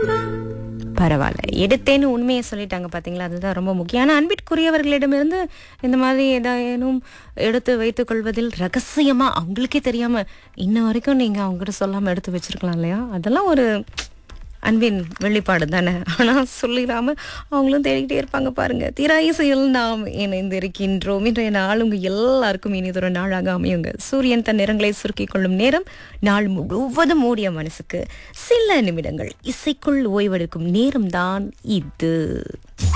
பரவாயில்ல எடுத்தேன்னு உண்மையை சொல்லிட்டாங்க பாத்தீங்களா அதுதான் ரொம்ப முக்கியம் ஆனா அன்பிற்குரியவர்களிடமிருந்து இந்த மாதிரி ஏதானும் எடுத்து வைத்துக் கொள்வதில் ரகசியமா அவங்களுக்கே தெரியாம இன்ன வரைக்கும் நீங்க அவங்ககிட்ட சொல்லாம எடுத்து வச்சிருக்கலாம் இல்லையா அதெல்லாம் ஒரு அன்பின் வெளிப்பாடு தானே ஆனா சொல்லிடாம அவங்களும் தேடிக்கிட்டே இருப்பாங்க பாருங்க திராயிசையில் நாம் இணைந்திருக்கின்றோம் இன்றைய நாள் உங்க எல்லாருக்கும் இனிதொரு நாளாக அமையுங்க சூரியன் தன் நிறங்களை சுருக்கிக் கொள்ளும் நேரம் நாள் முழுவதும் மூடிய மனசுக்கு சில நிமிடங்கள் இசைக்குள் ஓய்வெடுக்கும் நேரம்தான் இது